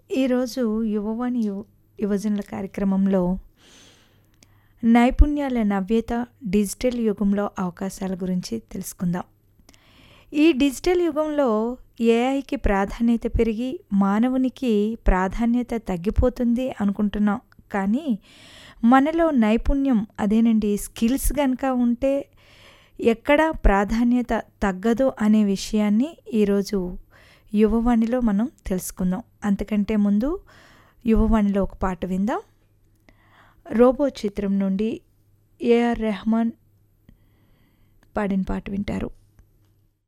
ఈరోజు యువవాణి యు యువజనుల కార్యక్రమంలో నైపుణ్యాల నవ్యత డిజిటల్ యుగంలో అవకాశాల గురించి తెలుసుకుందాం ఈ డిజిటల్ యుగంలో ఏఐకి ప్రాధాన్యత పెరిగి మానవునికి ప్రాధాన్యత తగ్గిపోతుంది అనుకుంటున్నాం కానీ మనలో నైపుణ్యం అదేనండి స్కిల్స్ కనుక ఉంటే ఎక్కడ ప్రాధాన్యత తగ్గదు అనే విషయాన్ని ఈరోజు యువవాణిలో మనం తెలుసుకుందాం అంతకంటే ముందు యువవాణిలో ఒక పాట విందాం రోబో చిత్రం నుండి ఏఆర్ రెహమాన్ పాడిన పాట వింటారు